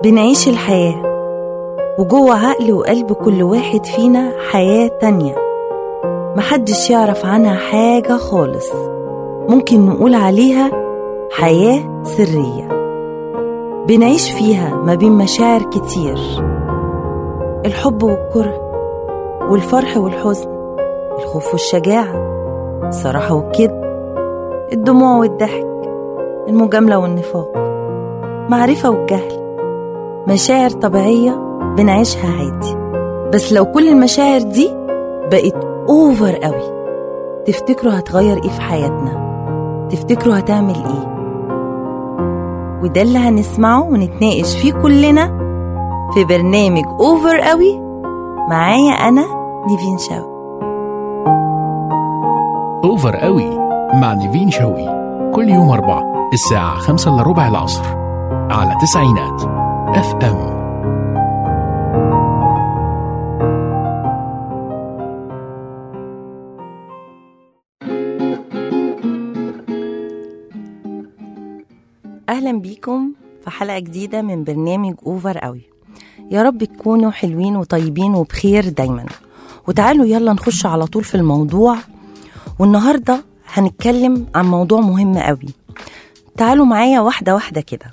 بنعيش الحياة وجوه عقل وقلب كل واحد فينا حياة تانية محدش يعرف عنها حاجة خالص ممكن نقول عليها حياة سرية بنعيش فيها ما بين مشاعر كتير الحب والكره والفرح والحزن الخوف والشجاعة الصراحة والكذب الدموع والضحك المجاملة والنفاق معرفة والجهل مشاعر طبيعية بنعيشها عادي بس لو كل المشاعر دي بقت اوفر قوي تفتكروا هتغير ايه في حياتنا تفتكروا هتعمل ايه وده اللي هنسمعه ونتناقش فيه كلنا في برنامج اوفر قوي معايا انا نيفين شاوي اوفر قوي مع نيفين شوقي كل يوم أربعة الساعة خمسة إلا ربع العصر على تسعينات اف ام اهلا بيكم في حلقه جديده من برنامج اوفر قوي يا رب تكونوا حلوين وطيبين وبخير دايما وتعالوا يلا نخش على طول في الموضوع والنهارده هنتكلم عن موضوع مهم قوي تعالوا معايا واحده واحده كده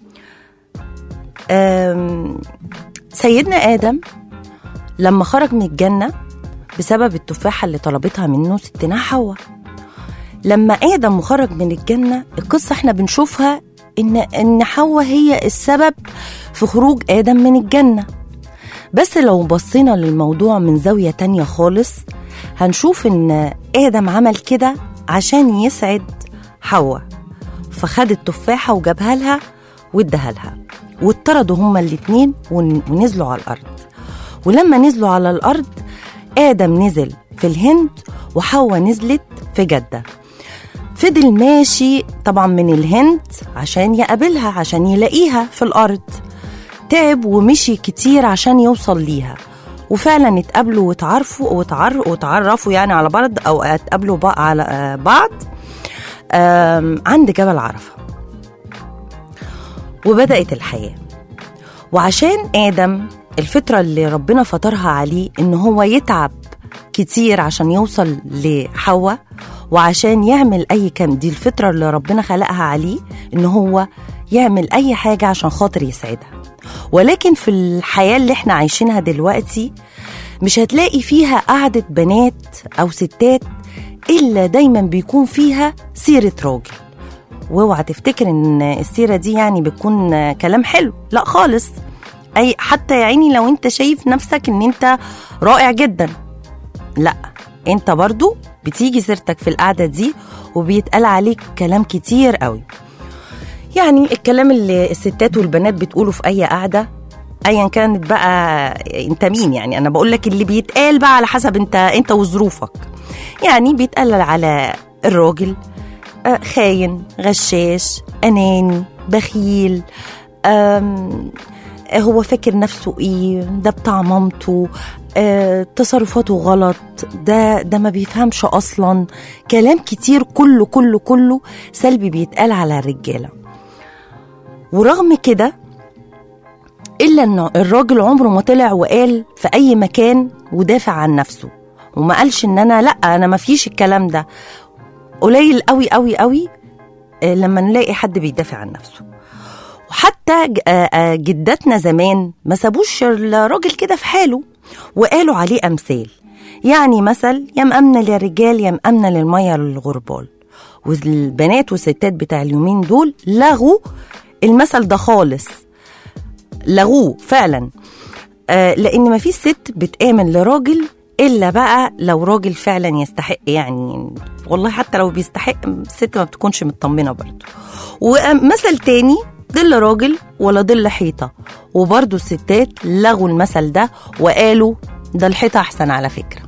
أم، سيدنا ادم لما خرج من الجنه بسبب التفاحه اللي طلبتها منه ستنا حواء لما ادم خرج من الجنه القصه احنا بنشوفها ان ان حواء هي السبب في خروج ادم من الجنه بس لو بصينا للموضوع من زاويه تانية خالص هنشوف ان ادم عمل كده عشان يسعد حواء فخد التفاحه وجابها لها واداها لها واتطردوا هما الاتنين ون- ونزلوا على الارض ولما نزلوا على الارض ادم نزل في الهند وحواء نزلت في جده فضل ماشي طبعا من الهند عشان يقابلها عشان يلاقيها في الارض تعب ومشي كتير عشان يوصل ليها وفعلا اتقابلوا واتعرفوا وتعر وتعرفوا يعني على بعض او اتقابلوا بقى على آه، بعض آم، عند جبل عرفه وبدات الحياه وعشان ادم الفطره اللي ربنا فطرها عليه ان هو يتعب كتير عشان يوصل لحواء وعشان يعمل اي كان دي الفطره اللي ربنا خلقها عليه ان هو يعمل اي حاجه عشان خاطر يسعدها ولكن في الحياه اللي احنا عايشينها دلوقتي مش هتلاقي فيها قعده بنات او ستات الا دايما بيكون فيها سيره راجل واوعى تفتكر ان السيره دي يعني بتكون كلام حلو لا خالص اي حتى يا عيني لو انت شايف نفسك ان انت رائع جدا لا انت برضو بتيجي سيرتك في القعده دي وبيتقال عليك كلام كتير قوي يعني الكلام اللي الستات والبنات بتقوله في اي قعده ايا كانت بقى انت مين يعني انا بقول لك اللي بيتقال بقى على حسب انت انت وظروفك يعني بيتقال على الراجل آه، خاين غشاش اناني بخيل آم، هو فاكر نفسه ايه ده بتاع مامته آه، تصرفاته غلط ده ده ما بيفهمش اصلا كلام كتير كله كله كله سلبي بيتقال على الرجاله ورغم كده الا ان الراجل عمره ما طلع وقال في اي مكان ودافع عن نفسه وما قالش ان انا لا انا ما فيش الكلام ده قليل قوي قوي قوي آه، لما نلاقي حد بيدافع عن نفسه وحتى ج- آه، آه، جداتنا زمان ما سابوش الراجل كده في حاله وقالوا عليه امثال يعني مثل يا مأمنة للرجال يا مأمنة للمية للغربال والبنات والستات بتاع اليومين دول لغوا المثل ده خالص لغوه فعلا آه لان ما فيش ست بتآمن لراجل الا بقى لو راجل فعلا يستحق يعني والله حتى لو بيستحق الست ما بتكونش مطمنه برضه ومثل تاني ظل راجل ولا ظل حيطه وبرضه الستات لغوا المثل ده وقالوا ده الحيطه احسن على فكره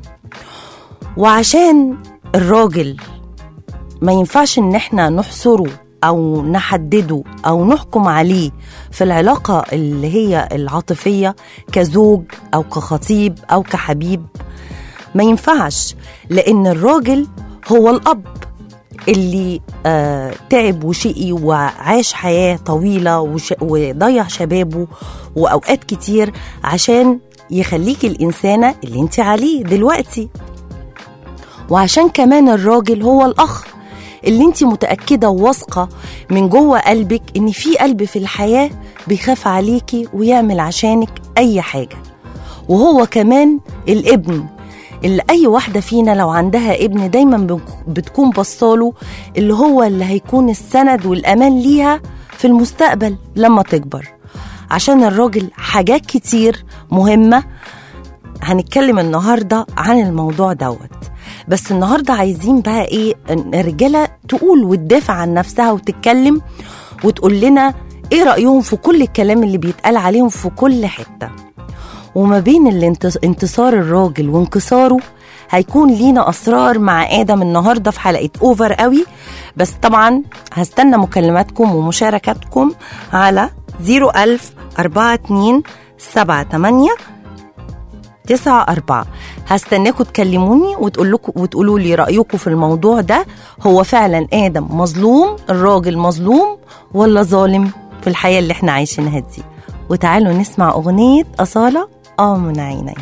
وعشان الراجل ما ينفعش ان احنا نحصره او نحدده او نحكم عليه في العلاقه اللي هي العاطفيه كزوج او كخطيب او كحبيب ما ينفعش لان الراجل هو الاب اللي آه تعب وشقي وعاش حياة طويلة وش وضيع شبابه وأوقات كتير عشان يخليك الإنسانة اللي انت عليه دلوقتي وعشان كمان الراجل هو الأخ اللي انت متأكدة وواثقة من جوه قلبك ان في قلب في الحياة بيخاف عليكي ويعمل عشانك أي حاجة وهو كمان الابن اللي أي واحدة فينا لو عندها ابن دايما بنك- بتكون بصاله اللي هو اللي هيكون السند والأمان ليها في المستقبل لما تكبر عشان الراجل حاجات كتير مهمة هنتكلم النهارده عن الموضوع دوت بس النهارده عايزين بقى ايه إن الرجاله تقول وتدافع عن نفسها وتتكلم وتقول لنا ايه رايهم في كل الكلام اللي بيتقال عليهم في كل حته وما بين الانتص- انتصار الراجل وانكساره هيكون لينا اسرار مع ادم النهارده في حلقه اوفر قوي بس طبعا هستنى مكالماتكم ومشاركاتكم على 01000 42 78 تسعة أربعة هستناكم تكلموني وتقول لكم وتقولوا لي رأيكم في الموضوع ده هو فعلا آدم مظلوم الراجل مظلوم ولا ظالم في الحياة اللي احنا عايشينها دي وتعالوا نسمع أغنية أصالة آه من عيني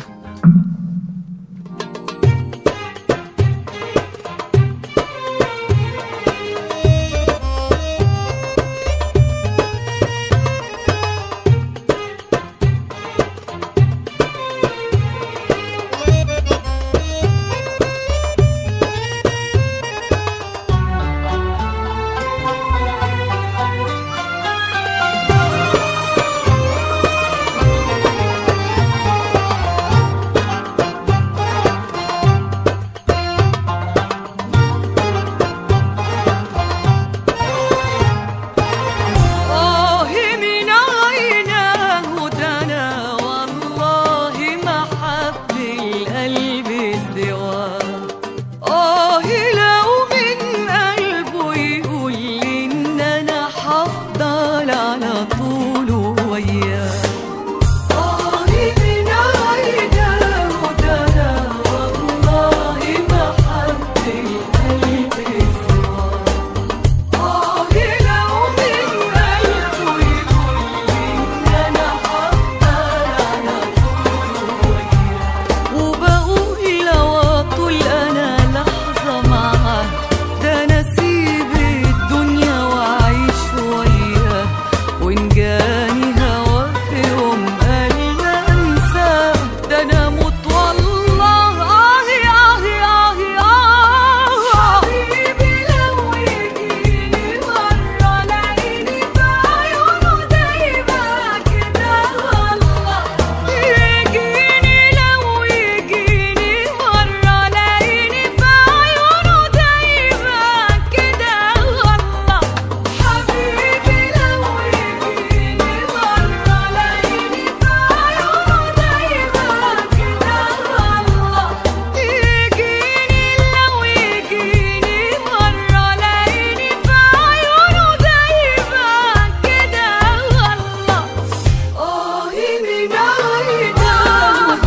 آه من عيناه دنا والله ما حب القلب سواه آه لو من قلبه يقول لي إن أنا حفضل على طول وياه آه من عيناه دنا والله ما حب القلب سواه آه لو من قلبه يقول لي إن أنا حفضل على طول وياه وبقول لو أطول أنا لحظة معاه ده أنا أسيب الدنيا وأعيش وياه وإن جاني هوا في يوم قال أنساه ده أنا أموت والله آه آه آه آه حبيبي لو يجيني مرة لاقيني في عيونه دايما كده والله يجيني لو يجيني مرة لاقيني في عيونه دايما كده والله حبيبي لو يجيني مرة لاقيني في عيونه دايما كده والله يجيني لو يجيني مرة لاقيني في عيونه دايما كده والله آه من عيناه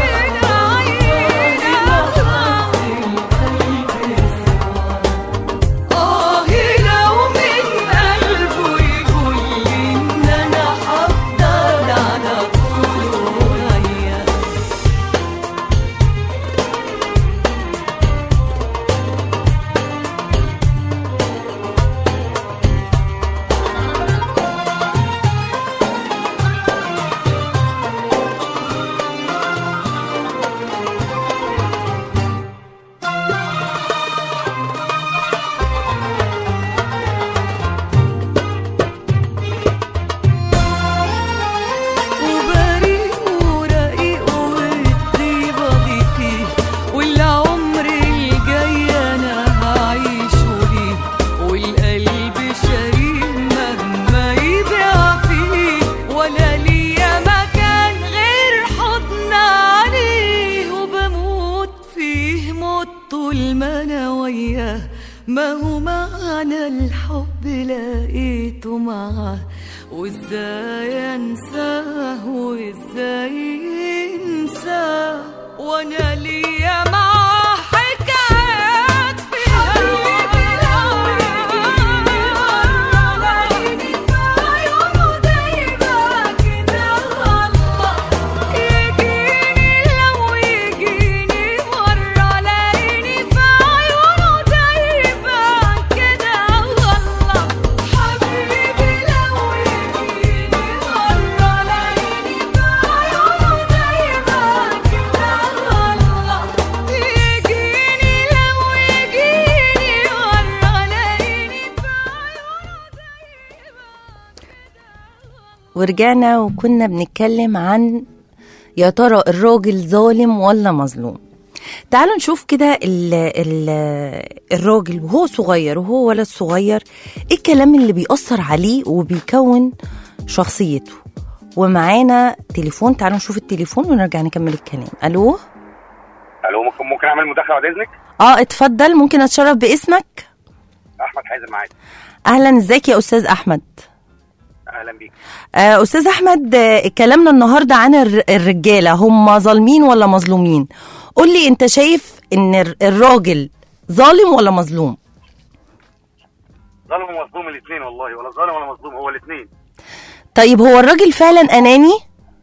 من عيناه آه لو من قلبه يقول لي إن أنا حفضل على طول وياه وبريء ورقيق والطيبة دي فيه والعمر الجاي أنا هعيشه ليه والقلب شريك مهما يبيع فيه ولا ليا مكان غير حضن عليه وبموت فيه موت طول ما أنا وياه ما هو معنى الحب لقيته معاه وازاي انساه وازاي ينساه وانا ليا معاه حكايات في حبيبي لو ورجعنا وكنا بنتكلم عن يا ترى الراجل ظالم ولا مظلوم تعالوا نشوف كده ال ال الراجل وهو صغير وهو ولد صغير ايه الكلام اللي بيأثر عليه وبيكون شخصيته ومعانا تليفون تعالوا نشوف التليفون ونرجع نكمل الكلام الو الو ممكن ممكن اعمل مداخله بعد اذنك اه اتفضل ممكن اتشرف باسمك احمد حازم معاك اهلا ازيك يا استاذ احمد اهلا بيك آه، استاذ احمد آه، كلامنا النهارده عن الر- الرجاله هم ظالمين ولا مظلومين قول لي انت شايف ان الر- الراجل ظالم ولا مظلوم ظالم ومظلوم الاثنين والله ولا ظالم ولا مظلوم هو الاثنين طيب هو الراجل فعلا اناني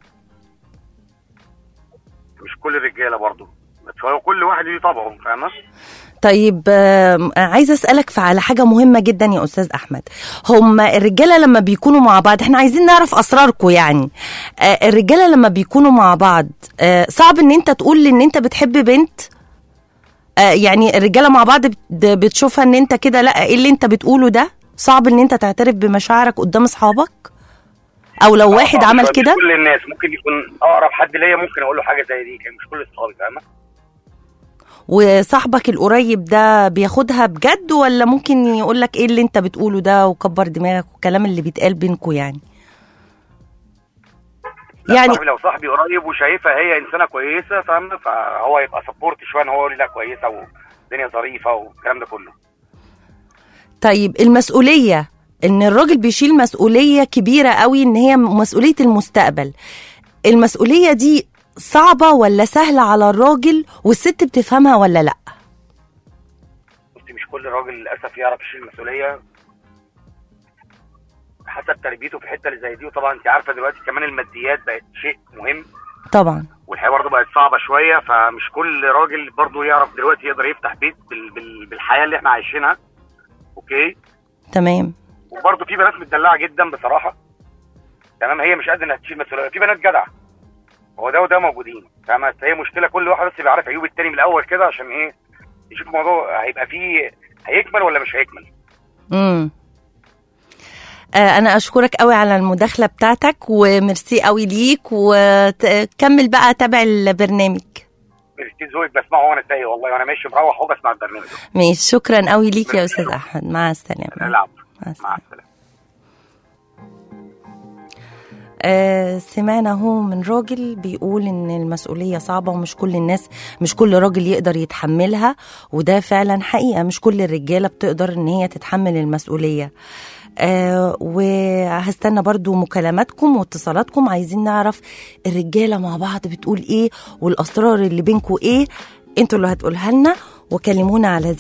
مش كل الرجاله برضه بس هو كل واحد ليه طبعه فاهمه طيب آم، عايزه اسالك في- على حاجه مهمه جدا يا استاذ احمد هم الرجاله لما بيكونوا مع بعض احنا عايزين نعرف اسراركم يعني آه، الرجاله لما بيكونوا مع بعض آه، صعب ان انت تقول ان انت بتحب بنت آه، يعني الرجاله مع بعض بت- بتشوفها ان انت كده لا ايه اللي انت بتقوله ده صعب ان انت تعترف بمشاعرك قدام اصحابك او لو واحد آه، عمل مش كده كل الناس ممكن يكون اقرب حد ليا ممكن اقول له حاجه زي دي كان مش كل اصحابي فاهمه وصاحبك القريب ده بياخدها بجد ولا ممكن يقول لك ايه اللي انت بتقوله ده وكبر دماغك والكلام اللي بيتقال بينكم يعني لا، يعني صاحبي لو صاحبي قريب وشايفها هي انسانه كويسه فاهمه فهو يبقى سبورت شويه ان هو يقول لي لا كويسه والدنيا ظريفه والكلام ده كله طيب المسؤولية ان الراجل بيشيل مسؤولية كبيرة قوي ان هي مسؤولية المستقبل المسؤولية دي صعبة ولا سهلة على الراجل والست بتفهمها ولا لا بصي مش كل راجل للاسف يعرف يشيل المسؤوليه حسب تربيته في الحته اللي زي دي وطبعا انت عارفه دلوقتي كمان الماديات بقت شيء مهم طبعا والحياه برضه بقت صعبه شويه فمش كل راجل برضه يعرف دلوقتي يقدر يفتح بيت بال... بال... بالحياه اللي احنا عايشينها اوكي تمام وبرضه في بنات متدلعه جدا بصراحه تمام هي مش قادره انها تشيل مسؤوليه في بنات جدعه هو ده وده موجودين فاهمة بس هي مشكله كل واحد بس بيعرف عيوب التاني من الاول كده عشان ايه يشوف الموضوع هيبقى فيه هيكمل ولا مش هيكمل امم آه انا اشكرك قوي على المداخلة بتاعتك وميرسي قوي ليك وكمل بقى تابع البرنامج ميرسي ذوقك بسمعه وانا سايق والله وانا ماشي مروح وبسمع البرنامج ماشي شكرا قوي ليك يا استاذ احمد مع السلامة العب مع السلامة مع السلامه آه سمعنا هو من راجل بيقول ان المسؤوليه صعبه ومش كل الناس مش كل راجل يقدر يتحملها وده فعلا حقيقه مش كل الرجاله بتقدر ان هي تتحمل المسؤوليه آه وهستنى برضو مكالماتكم واتصالاتكم عايزين نعرف الرجاله مع بعض بتقول ايه والاسرار اللي بينكم ايه انتوا اللي هتقولها لنا وكلمونا على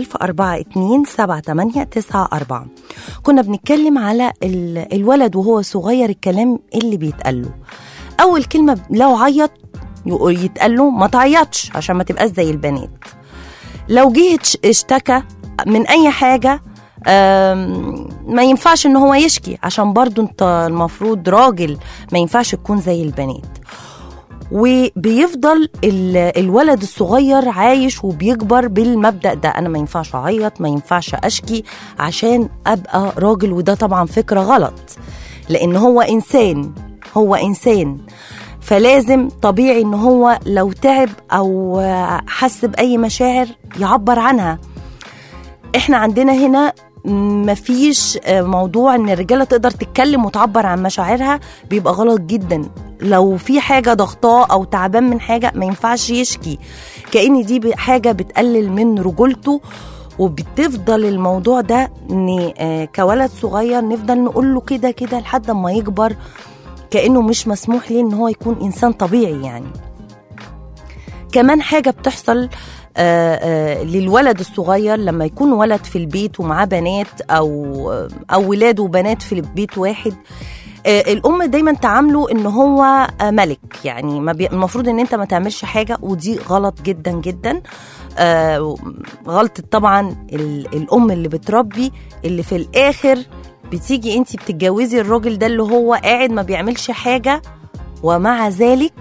010427894 كنا بنتكلم على ال- الولد وهو صغير الكلام اللي بيتقال له اول كلمه لو عيط يقول- يتقال له ما تعيطش عشان ما تبقاش زي البنات لو جه اتش- اشتكى من اي حاجه آم، ما ينفعش ان هو يشكي عشان برضو انت المفروض راجل ما ينفعش تكون زي البنات وبيفضل ال- الولد الصغير عايش وبيكبر بالمبدأ ده أنا ما ينفعش أعيط ما ينفعش أشكي عشان أبقى راجل وده طبعا فكرة غلط لأن هو إنسان هو إنسان فلازم طبيعي إن هو لو تعب أو حس بأي مشاعر يعبر عنها احنا عندنا هنا مفيش آه، موضوع ان الرجاله تقدر تتكلم وتعبر عن مشاعرها بيبقى غلط جدا لو في حاجه ضغطاه او تعبان من حاجه ما ينفعش يشكي كأن دي ب- حاجه بتقلل من رجولته وبتفضل الموضوع ده ان آه، كولد صغير نفضل نقول له كده كده لحد ما يكبر كأنه مش مسموح ليه ان هو يكون انسان طبيعي يعني كمان حاجة بتحصل آه، آه، للولد الصغير لما يكون ولد في البيت ومعاه بنات أو أو ولاد وبنات في البيت واحد آه، الأم دايما تعامله إن هو آه، ملك يعني ما بي... المفروض إن أنت ما تعملش حاجة ودي غلط جدا جدا آه، غلطة طبعا ال... الأم اللي بتربي اللي في الآخر بتيجي أنت بتتجوزي الراجل ده اللي هو قاعد ما بيعملش حاجة ومع ذلك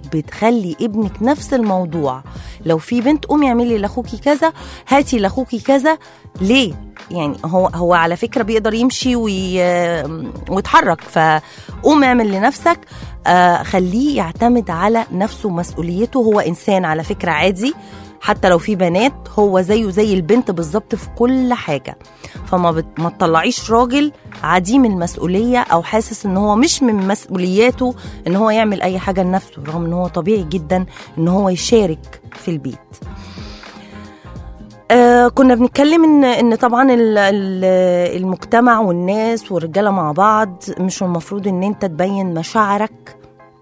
بتخلي ابنك نفس الموضوع لو في بنت قومي اعملي لاخوكي كذا هاتي لاخوكي كذا ليه يعني هو هو على فكره بيقدر يمشي وي... ويتحرك فقوم اعمل لنفسك آه خليه يعتمد على نفسه ومسؤوليته هو انسان على فكره عادي حتى لو في بنات هو زيه زي البنت بالظبط في كل حاجه فما بت... ما تطلعيش راجل عديم المسؤوليه او حاسس ان هو مش من مسؤولياته ان هو يعمل اي حاجه لنفسه رغم ان هو طبيعي جدا ان هو يشارك في البيت آه كنا بنتكلم ان ان طبعا ال- ال- المجتمع والناس والرجاله مع بعض مش المفروض ان انت تبين مشاعرك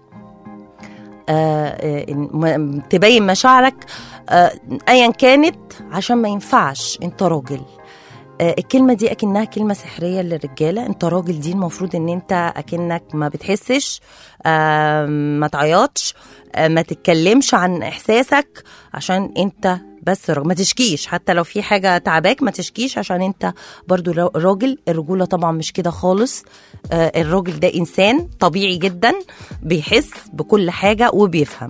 آه آه، م- تبين مشاعرك آه ايا كانت عشان ما ينفعش انت راجل آه، الكلمة دي أكنها كلمة سحرية للرجالة أنت راجل دي المفروض أن أنت أكنك ما بتحسش آه، ما تعيطش آه، ما تتكلمش عن إحساسك عشان أنت بس راجل. ما تشكيش حتى لو في حاجة تعباك ما تشكيش عشان أنت برضو را- راجل الرجولة طبعا مش كده خالص آه، الراجل ده إنسان طبيعي جدا بيحس بكل حاجة وبيفهم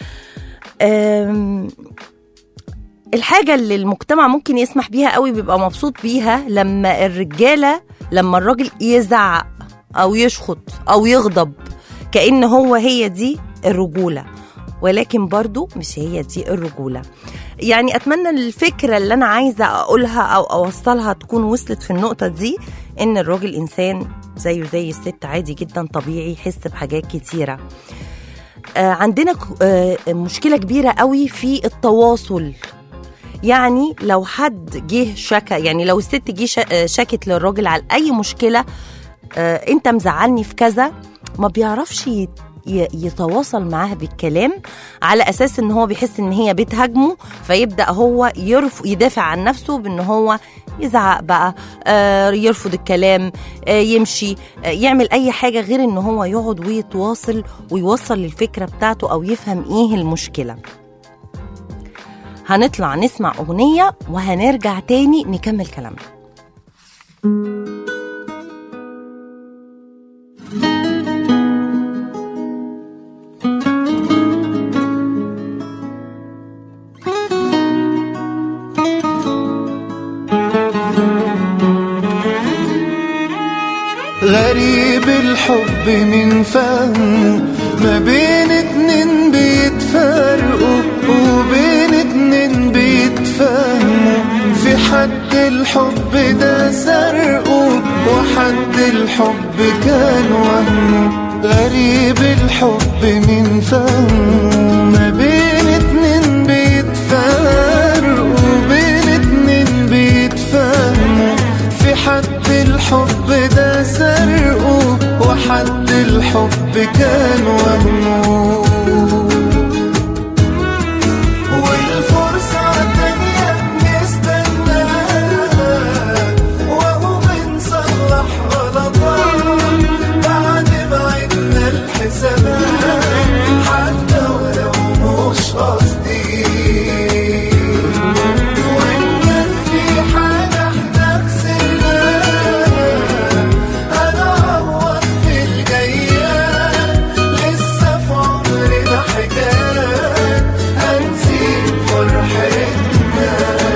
آم، الحاجة اللي المجتمع ممكن يسمح بيها قوي بيبقى مبسوط بيها لما الرجالة لما الراجل يزعق أو يشخط أو يغضب كأن هو هي دي الرجولة ولكن برضو مش هي دي الرجولة يعني أتمنى الفكرة اللي أنا عايزة أقولها أو أوصلها تكون وصلت في النقطة دي إن الراجل إنسان زيه زي الست عادي جدا طبيعي يحس بحاجات كتيرة آه، عندنا ك- آه، مشكلة كبيرة قوي في التواصل يعني لو حد جه شكى يعني لو الست جه ش- آه، شكت للراجل على اي مشكله آه، انت مزعلني في كذا ما بيعرفش يت- ي- يتواصل معاها بالكلام على اساس ان هو بيحس ان هي بتهاجمه فيبدا هو يرف يدافع عن نفسه بان هو يزعق بقى آه، يرفض الكلام آه، يمشي آه، يعمل اي حاجه غير ان هو يقعد ويتواصل ويوصل الفكره بتاعته او يفهم ايه المشكله هنطلع نسمع أغنية وهنرجع تاني نكمل كلامنا غريب الحب من فهمه ما بين اتنين بيتفرقوا وبين اتنين بيتفهموا في حد الحب ده سرقه وحد الحب كان وهمه غريب الحب من فهمه ما بين اتنين بيتفرقوا وبين اتنين بيتفهموا في حد الحب ده سرقه وحد الحب كان وهمه والفرصة تانية بنستناها وهو بنصلح غلطات بعد ما عدنا الحسابات حتى ولو مش قصدي وإن كان في حاجة احنا خسرناها هنعوض في الجايات لسه في عمرنا حكايات هنسيب فرحتنا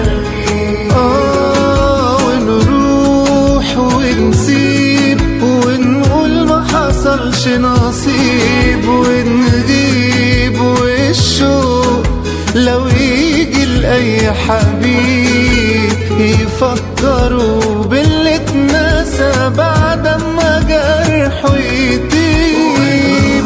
آه ونروح ونسيب ونقول ما حصلش نصيب ونغيب والشوق لو يجي لأي حبيب يفكروا باللي اتنسى بعد ما جرحه يطيب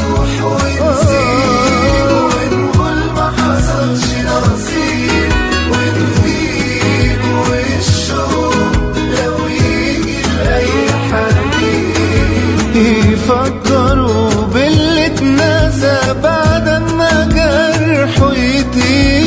ونسيب ونقول ما حصلش نصيب ونغيب والشوق لو يجي لأي حبيب يفكروا باللي اتنسى بعد ما جرحه يطيب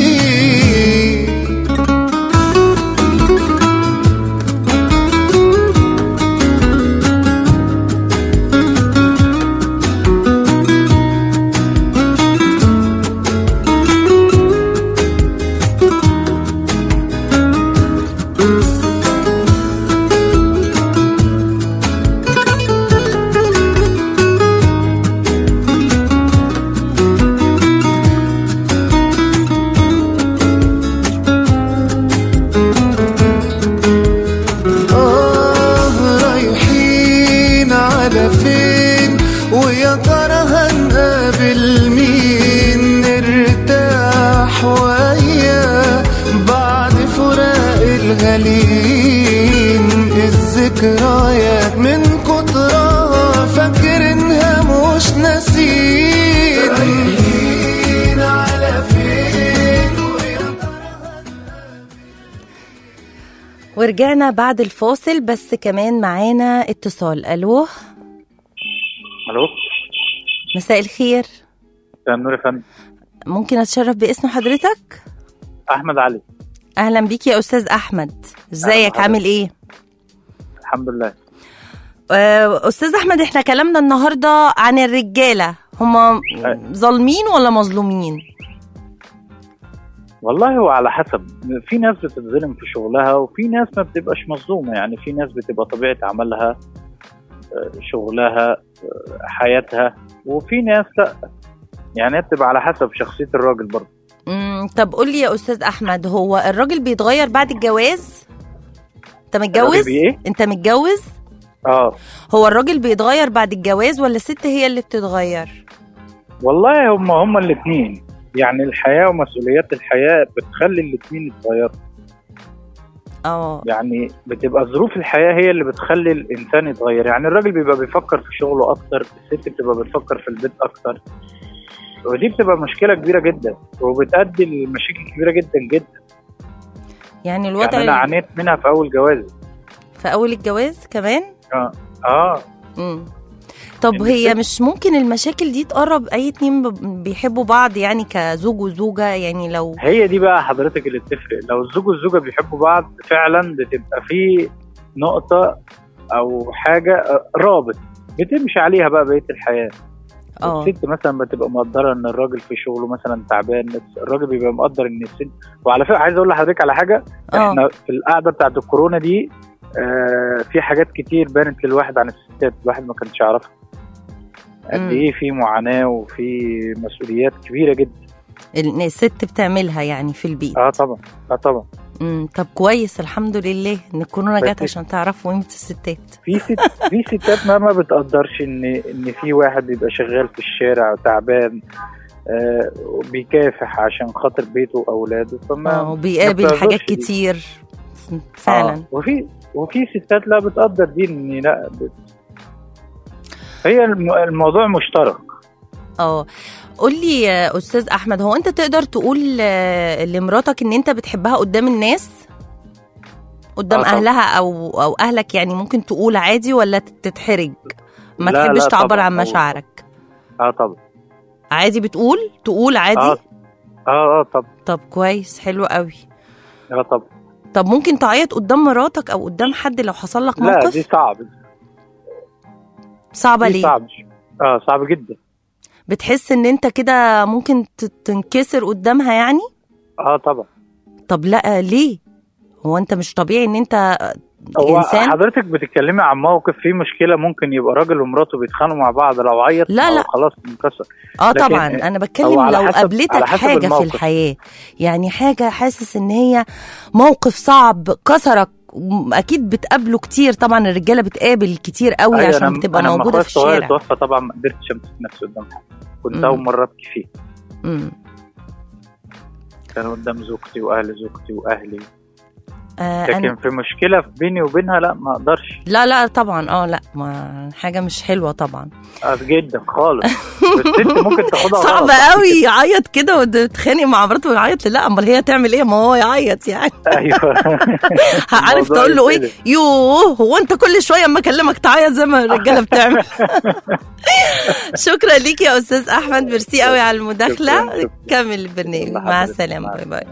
على فين ويا ترى هنقابل مين نرتاح وياه بعد فراق الغالين الذكريات من كترها فاكرينها مش ناسين رايحين على فين ويا ترى ورجعنا بعد الفاصل بس كمان معانا اتصال الو الو مساء الخير مساء النور يا فندم ممكن اتشرف باسم حضرتك احمد علي اهلا بيك يا استاذ احمد ازيك بحضرتك. عامل ايه الحمد لله آه، استاذ احمد احنا كلامنا النهارده عن الرجاله هم ظالمين ولا مظلومين والله هو على حسب في ناس بتتظلم في شغلها وفي ناس ما بتبقاش مظلومه يعني في ناس بتبقى طبيعه عملها آه، شغلها آه، حياتها وفي ناس لا يعني هي بتبقى على حسب شخصيه الراجل برضه مم، طب قول لي يا استاذ احمد هو الراجل بيتغير بعد الجواز انت الراجل متجوز بي ايه؟ انت متجوز اه هو الراجل بيتغير بعد الجواز ولا الست هي اللي بتتغير والله هم هم الاثنين يعني الحياه ومسؤوليات الحياه بتخلي الاثنين يتغيروا اه يعني بتبقى ظروف الحياه هي اللي بتخلي الانسان يتغير يعني الراجل بيبقى بيفكر في شغله اكتر الست بتبقى بتفكر في البيت اكتر ودي بتبقى مشكله كبيره جدا وبتؤدي لمشاكل كبيره جدا جدا يعني الوضع يعني انا عانيت منها في اول جوازي في اول الجواز كمان اه اه مم. طب إن هي الست- مش ممكن المشاكل دي تقرب اي اتنين ب- بيحبوا بعض يعني كزوج وزوجة يعني لو هي دي بقى حضرتك اللي بتفرق لو الزوج والزوجه بيحبوا بعض فعلا بتبقى في نقطه او حاجه رابط بتمشي عليها بقى بقيه الحياه اه الست مثلا بتبقى مقدره ان الراجل في شغله مثلا تعبان الراجل بيبقى مقدر ان الست وعلى فكره عايز اقول لحضرتك على حاجه اه احنا في القعده بتاعت الكورونا دي آه في حاجات كتير بانت للواحد عن الستات الواحد ما كانش يعرفها قد مم. ايه في معاناه وفي مسؤوليات كبيره جدا ال- الست بتعملها يعني في البيت اه طبعا اه طبعا مم. طب كويس الحمد لله ان الكورونا بس- جت عشان تعرفوا قيمة الستات في ست في ستات ما ما بتقدرش ان ان في واحد بيبقى شغال في الشارع تعبان آه بيكافح عشان خاطر بيته واولاده فما اه ما وبيقابل بتعذرش حاجات دي. كتير فعلا آه. وفي وفي ستات لا بتقدر دي ان لا بت... هي الم- الموضوع مشترك اه قول لي يا استاذ احمد هو انت تقدر تقول آه، لمراتك ان انت بتحبها قدام الناس قدام آه طبعا. اهلها او او اهلك يعني ممكن تقول عادي ولا تتحرج ما لا، تحبش لا تعبر طبعا، عن طبعا. مشاعرك اه طبعا عادي بتقول تقول عادي اه اه اه طبعا طب كويس حلو قوي اه طبعا طب ممكن تعيط قدام مراتك او قدام حد لو حصل لك لا موقف دي صعب صعبه دي ليه صعب اه صعب جدا بتحس ان انت كده ممكن ت- تنكسر قدامها يعني اه طبعا طب لا ليه هو انت مش طبيعي ان انت هو انسان حضرتك بتتكلمي عن موقف فيه مشكله ممكن يبقى راجل ومراته بيتخانقوا مع بعض لو عيط لا، هو لا. خلاص انكسر اه لكن طبعا انا هو بتكلم على لو حسب- قابلتك على حسب حاجه في الموقف. الحياه يعني حاجه حاسس ان هي موقف صعب كسرك م- اكيد بتقابله كتير طبعا الرجاله بتقابل كتير قوي أيوة، عشان أنا- بتبقى أنا لما موجوده أخويا في الصغير الشارع توفى طبعا ما قدرتش امسك نفسي قدام حد كنت مم. اول مره ابكي فيه مم. كان قدام زوجتي واهل زوجتي واهلي آه لكن أنا في مشكله في بيني وبينها لا ما اقدرش لا لا طبعا اه لا ما حاجه مش حلوه طبعا آه، جدا خالص بس انت ممكن تاخدها صعب غلط. قوي يعيط كده وتتخانق مع مراته ويعيط لا امال هي تعمل ايه ما هو يعيط يعني ايوه عارف الموضوع تقول له ايه يتقلب. يوه هو انت كل شويه اما اكلمك تعيط زي ما الرجاله بتعمل شكرا ليك يا استاذ احمد ميرسي قوي على المداخله شكراً، شكراً. كمل البرنامج الله مع حضرتك. السلامه مع باي باي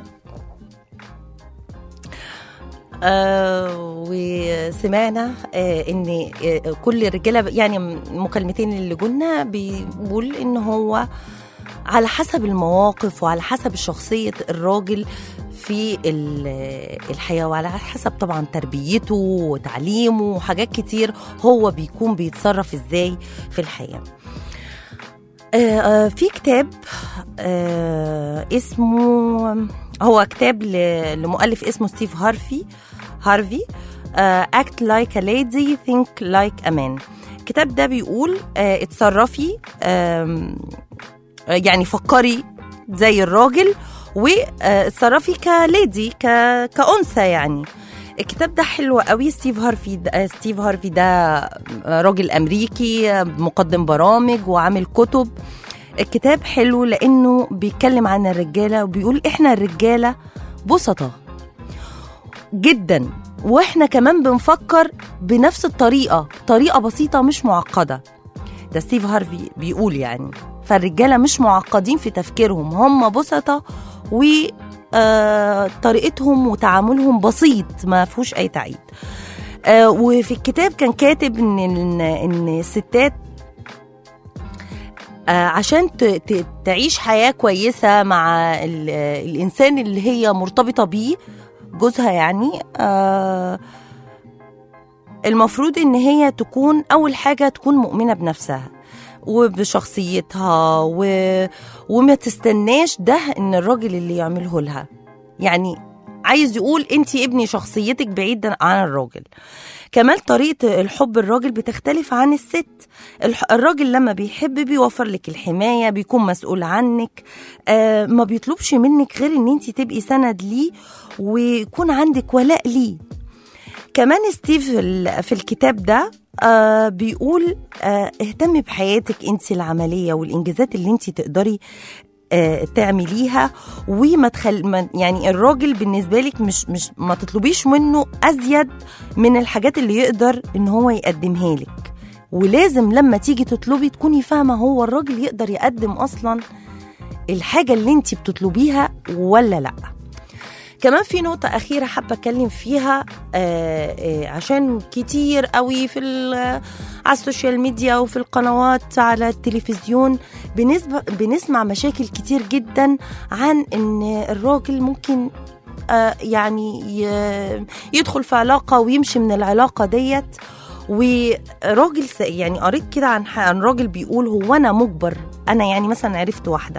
آه وسمعنا آه ان آه كل الرجاله يعني المكالمتين اللي قلنا بيقول ان هو على حسب المواقف وعلى حسب شخصيه الراجل في ال- الحياه وعلى حسب طبعا تربيته وتعليمه وحاجات كتير هو بيكون بيتصرف ازاي في الحياه آه، آه، في كتاب آه، اسمه هو كتاب ل- لمؤلف اسمه ستيف هارفي هارفي آه، Act like a lady think like a man الكتاب ده بيقول آه، اتصرفي آم، آه، يعني فكري زي الراجل واتصرفي كليدي ك... كأنثى يعني الكتاب ده حلو قوي ستيف هارفي ده ستيف هارفي ده راجل امريكي مقدم برامج وعامل كتب الكتاب حلو لانه بيتكلم عن الرجاله وبيقول احنا الرجاله بسطة جدا واحنا كمان بنفكر بنفس الطريقه طريقه بسيطه مش معقده ده ستيف هارفي بيقول يعني فالرجاله مش معقدين في تفكيرهم هم بسطة و آه، طريقتهم وتعاملهم بسيط ما فيهوش اي تعقيد آه، وفي الكتاب كان كاتب ان ان إن الستات آه، عشان ت- ت- تعيش حياه كويسه مع ال- آه، الانسان اللي هي مرتبطه بيه جوزها يعني آه، المفروض ان هي تكون اول حاجه تكون مؤمنه بنفسها وبشخصيتها و... وما تستناش ده ان الراجل اللي يعمله لها يعني عايز يقول انت ابني شخصيتك بعيدا عن الراجل كمان طريقة الحب الراجل بتختلف عن الست الح- الراجل لما بيحب بيوفر لك الحماية بيكون مسؤول عنك آه ما بيطلبش منك غير ان انت تبقي سند ليه ويكون عندك ولاء ليه كمان ستيف في ال- في الكتاب ده آه بيقول آه اهتمي بحياتك انت العمليه والانجازات اللي انت تقدري آه تعمليها وما تخل ما يعني الراجل بالنسبه لك مش مش ما تطلبيش منه ازيد من الحاجات اللي يقدر ان هو يقدمها لك ولازم لما تيجي تطلبي تكوني فاهمه هو الراجل يقدر يقدم اصلا الحاجه اللي انت بتطلبيها ولا لا كمان في نقطة أخيرة حابة أتكلم فيها آه آه عشان كتير قوي في ال- على السوشيال ميديا وفي القنوات على التلفزيون بنسبة بنسمع مشاكل كتير جدا عن إن الراجل ممكن آه يعني ي- يدخل في علاقة ويمشي من العلاقة ديت وراجل س- يعني قريت كده عن ح- عن راجل بيقول هو أنا مجبر أنا يعني مثلا عرفت واحدة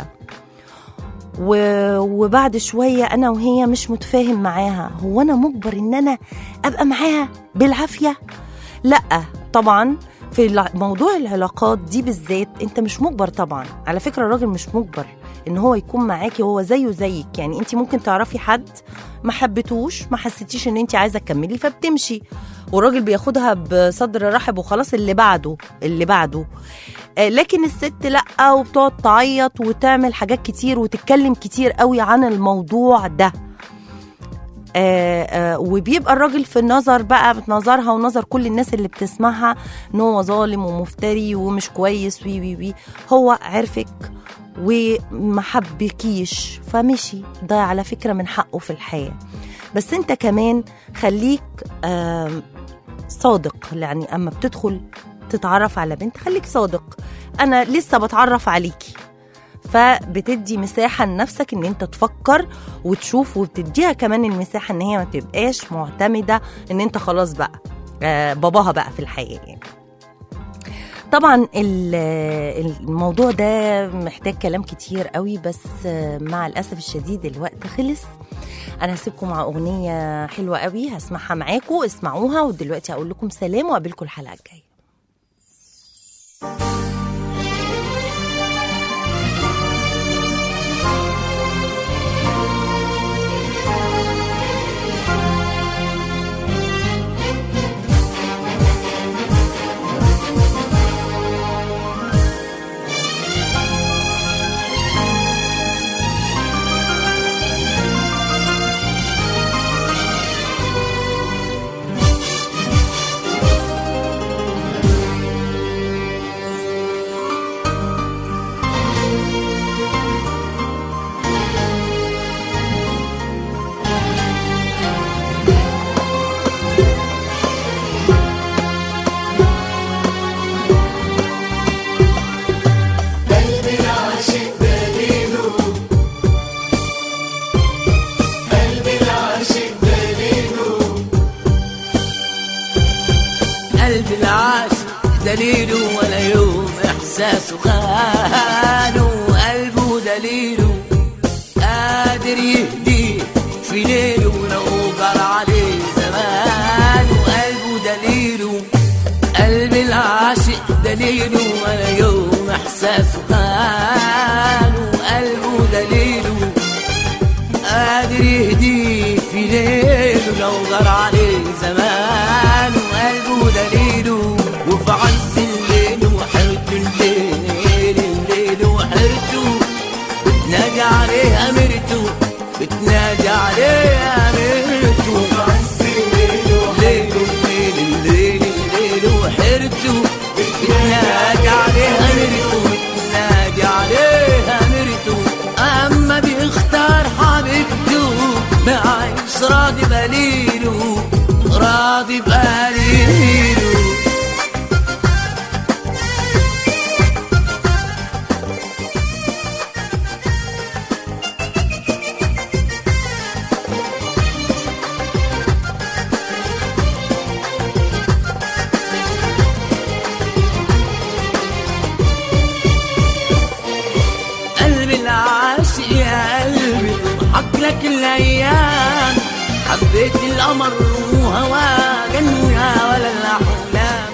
و- وبعد شوية أنا وهي مش متفاهم معاها هو أنا مجبر إن أنا أبقى معاها بالعافية لا طبعا في الع- موضوع العلاقات دي بالذات انت مش مجبر طبعا على فكرة الراجل مش مجبر ان هو يكون معاكي هو زيه زيك يعني انت ممكن تعرفي حد ما حبيتوش ما حسيتيش ان انت عايزه تكملي فبتمشي والراجل بياخدها بصدر رحب وخلاص اللي بعده اللي بعده آه، لكن الست لا وبتقعد تعيط وتعمل حاجات كتير وتتكلم كتير قوي عن الموضوع ده آه آه وبيبقى الراجل في النظر بقى في نظرها ونظر كل الناس اللي بتسمعها ان هو ظالم ومفتري ومش كويس وي وي وي هو عرفك ومحبكيش فمشي ده على فكرة من حقه في الحياة بس انت كمان خليك آم، صادق يعني اما بتدخل تتعرف على بنت خليك صادق انا لسه بتعرف عليكي فبتدي مساحة لنفسك ان انت تفكر وتشوف وبتديها كمان المساحة ان هي ما تبقاش معتمدة ان انت خلاص بقى آه، باباها بقى في الحياة يعني. طبعا ال- الموضوع ده محتاج كلام كتير قوي بس آه، مع الاسف الشديد الوقت خلص انا هسيبكم مع اغنيه حلوه قوي هسمعها معاكم اسمعوها ودلوقتي هقول لكم سلام واقابلكم الحلقه الجايه قلبي العاشق دليله قلبي العاشق دليله قلب العاشق دليله ولا يوم احساسه خانه قلبه دليله قادر يهديه في ليله لو جرى عليه زمان قلبه دليله قلب العاشق بيختار عليه زمان وقلبه دليله وفي عز الليل وحرته الليل الليل وحرته بتنادي عليه أميرته بتنادي عليه أميرته ليل الليل الليل الليل وحرته بتنادي عليه أميرته بتنادي عليه أميرته أما بيختار حبيبته بعيش راضي بليله راضي بقليله قلبي العاشق يا قلبي ضحك لك الايام حبيت القمر وهواه جنة ولا الاحلام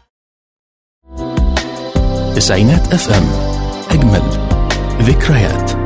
تسعينات اف ام اجمل ذكريات